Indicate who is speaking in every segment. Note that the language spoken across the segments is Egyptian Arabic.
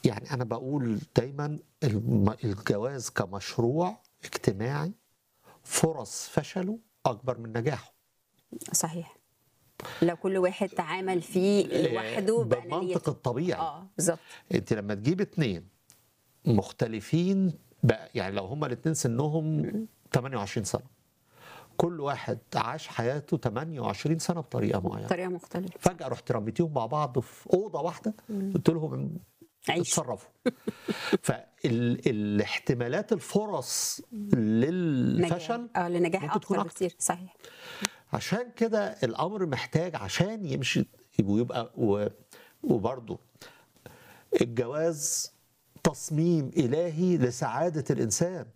Speaker 1: يعني انا بقول دايما الم- الجواز كمشروع اجتماعي فرص فشله اكبر من نجاحه
Speaker 2: صحيح لو كل واحد تعامل فيه لوحده
Speaker 1: بالمنطق
Speaker 2: بأنانيته
Speaker 1: الطبيعي
Speaker 2: اه بالظبط
Speaker 1: انت لما تجيب اتنين مختلفين بقى يعني لو هما الاتنين سنهم 28 سنه كل واحد عاش حياته 28 سنه بطريقه معينه
Speaker 2: بطريقه مختلفه
Speaker 1: فجاه رحت رميتيهم مع بعض في اوضه واحده قلت لهم
Speaker 2: عيشوا.
Speaker 1: اتصرفوا فالاحتمالات الفرص للفشل
Speaker 2: اه لنجاح
Speaker 1: ممكن تكون
Speaker 2: اكتر
Speaker 1: أكتر.
Speaker 2: بكتير صحيح
Speaker 1: عشان كده الامر محتاج عشان يمشي ويبقى و- وبرضه الجواز تصميم الهي لسعاده الانسان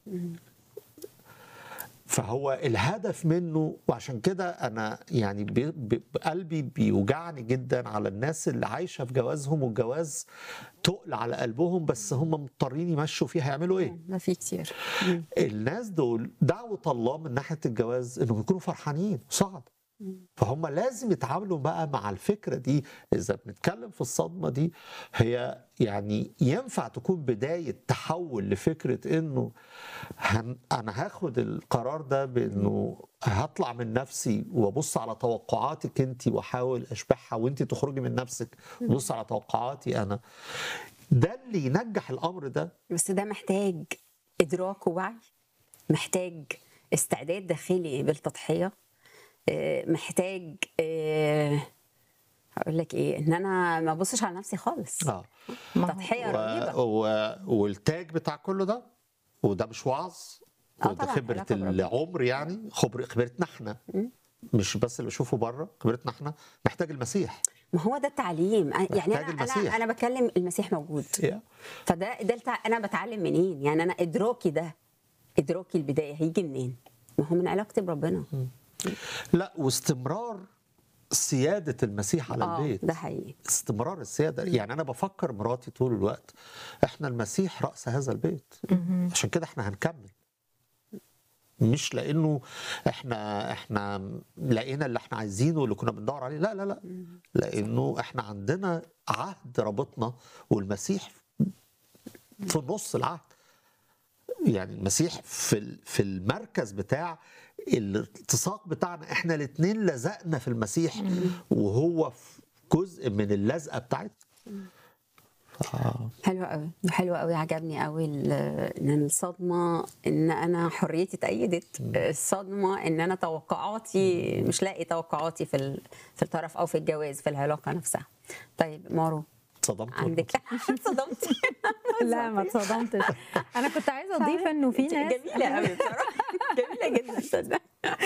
Speaker 1: فهو الهدف منه وعشان كده انا يعني بي- بي- قلبي بيوجعني جدا على الناس اللي عايشه في جوازهم والجواز تقل على قلبهم بس هم مضطرين يمشوا فيها يعملوا ايه؟
Speaker 2: ده في كتير
Speaker 1: الناس دول دعوة الله من ناحية الجواز انهم يكونوا فرحانين وسعد فهم لازم يتعاملوا بقى مع الفكرة دي إذا بنتكلم في الصدمة دي هي يعني ينفع تكون بداية تحول لفكرة إنه هن أنا هاخد القرار ده بإنه هطلع من نفسي وأبص على توقعاتك أنت وأحاول أشبعها وأنت تخرجي من نفسك وأبص على توقعاتي أنا ده اللي ينجح الأمر ده
Speaker 2: بس ده محتاج ادراك ووعي محتاج استعداد داخلي بالتضحيه آه، محتاج آه، هقول لك ايه ان انا ما ابصش على نفسي خالص
Speaker 1: آه.
Speaker 2: تضحيه رهيبه
Speaker 1: و... و... والتاج بتاع كل ده وده مش وعظ
Speaker 2: آه
Speaker 1: وده
Speaker 2: طبعاً،
Speaker 1: خبرة
Speaker 2: علاقة بربنا.
Speaker 1: العمر يعني خبر خبرتنا احنا مش بس اللي بشوفه بره خبرتنا احنا محتاج المسيح
Speaker 2: ما هو ده التعليم يعني
Speaker 1: محتاج
Speaker 2: انا انا
Speaker 1: المسيح.
Speaker 2: انا بكلم المسيح موجود
Speaker 1: يا.
Speaker 2: فده ده التع... انا بتعلم منين يعني انا ادراكي ده ادراكي البدايه هيجي منين ما هو من علاقتي بربنا
Speaker 1: لا واستمرار سيادة المسيح على
Speaker 2: اه
Speaker 1: البيت
Speaker 2: ده حقيقي
Speaker 1: استمرار السيادة يعني أنا بفكر مراتي طول الوقت إحنا المسيح رأس هذا البيت عشان كده إحنا هنكمل مش لأنه إحنا إحنا لقينا اللي إحنا عايزينه واللي كنا بندور عليه لا لا لا لأنه إحنا عندنا عهد رابطنا والمسيح في نص العهد يعني المسيح في ال- في المركز بتاع الالتصاق بتاعنا احنا الاثنين لزقنا في المسيح وهو في جزء من اللزقه بتاعتنا ف-
Speaker 2: حلو قوي حلو قوي عجبني قوي ال- ان الصدمه ان انا حريتي اتأيدت الصدمه ان انا توقعاتي مش لاقي توقعاتي في ال- في الطرف او في الجواز في العلاقه نفسها طيب مارو
Speaker 1: اتصدمت
Speaker 2: عندك صدمت
Speaker 3: لا ما اتصدمتش انا كنت عايزه اضيف انه في ناس
Speaker 2: جميله قوي بصراحه جميله جدا صدق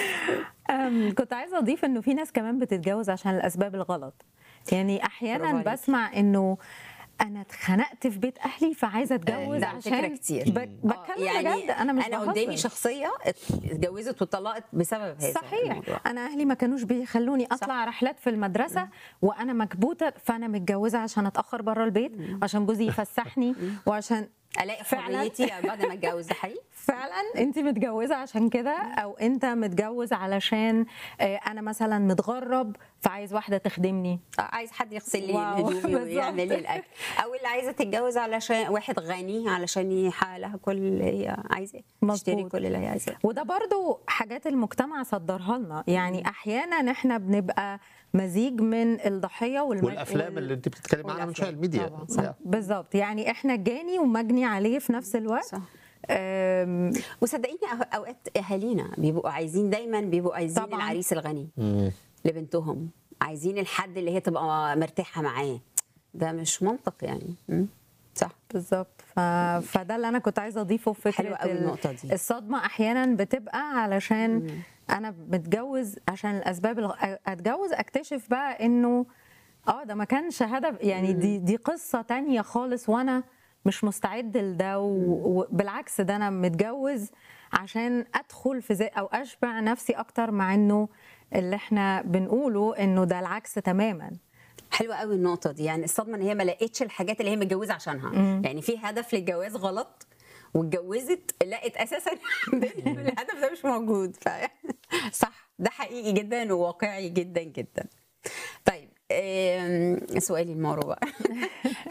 Speaker 3: أم، كنت عايزه اضيف انه في ناس كمان بتتجوز عشان الاسباب الغلط يعني
Speaker 2: برافو
Speaker 3: احيانا
Speaker 2: عليكي.
Speaker 3: بسمع انه انا اتخنقت في بيت اهلي فعايزه اتجوز
Speaker 2: ده على فكره
Speaker 3: عشان
Speaker 2: كتير
Speaker 3: ب-
Speaker 2: آه،
Speaker 3: بتكلم بجد انا مش
Speaker 2: انا قدامي
Speaker 3: بهزر.
Speaker 2: شخصيه اتجوزت واتطلقت بسبب هذا
Speaker 3: صحيح
Speaker 2: الموضوع.
Speaker 3: انا اهلي ما كانوش بيخلوني اطلع رحلات في المدرسه وانا مكبوته فانا متجوزه عشان اتاخر بره البيت وعشان جوزي يفسحني وعشان
Speaker 2: الاقي
Speaker 3: فعلاً.
Speaker 2: حريتي بعد ما اتجوز ده حقيقي
Speaker 3: فعلا انت متجوزه عشان كده او انت متجوز علشان آه، انا مثلا متغرب فعايز واحده تخدمني
Speaker 2: آه، عايز حد يغسل لي
Speaker 3: واو،
Speaker 2: هدومي
Speaker 3: بالظبط.
Speaker 2: ويعمل لي الاكل او اللي عايزه تتجوز علشان واحد غني علشان يحقق لها كل اللي هي عايزاه تشتري
Speaker 3: مظبوط.
Speaker 2: كل اللي هي عايزاه
Speaker 3: وده برضو حاجات المجتمع صدرها لنا يعني احيانا احنا بنبقى مزيج من الضحيه والم...
Speaker 1: والافلام
Speaker 3: وال-
Speaker 1: اللي انت بتتكلم عنها من شويه الميديا
Speaker 2: طبعاً،
Speaker 3: صح بالظبط يعني احنا جاني ومجني عليه في نفس الوقت
Speaker 2: صح
Speaker 3: أم،
Speaker 2: وصدقيني أه- اوقات اهالينا بيبقوا عايزين دايما بيبقوا عايزين
Speaker 3: طبعاً.
Speaker 2: العريس الغني
Speaker 1: مم.
Speaker 2: لبنتهم عايزين الحد اللي هي تبقى مرتاحه معاه ده مش منطق يعني م? صح
Speaker 3: بالظبط ف... فده اللي انا كنت عايزه اضيفه في فكره
Speaker 2: حلوة قوي
Speaker 3: ال-
Speaker 2: النقطة دي.
Speaker 3: الصدمه احيانا بتبقى علشان انا متجوز عشان الاسباب الغ... اتجوز اكتشف بقى انه اه ده ما كانش هدف يعني دي دي قصه تانية خالص وانا مش مستعد لده و- وبالعكس ده انا متجوز عشان ادخل في زي او اشبع نفسي اكتر مع انه اللي احنا بنقوله انه ده العكس تماما
Speaker 2: حلوه قوي النقطه دي يعني الصدمه ان هي ما لقتش الحاجات اللي هي متجوزه عشانها يعني في هدف للجواز غلط واتجوزت لقت اساسا الهدف ده مش موجود ف... صح ده حقيقي جدا وواقعي جدا جدا طيب آم، سؤالي المره بقى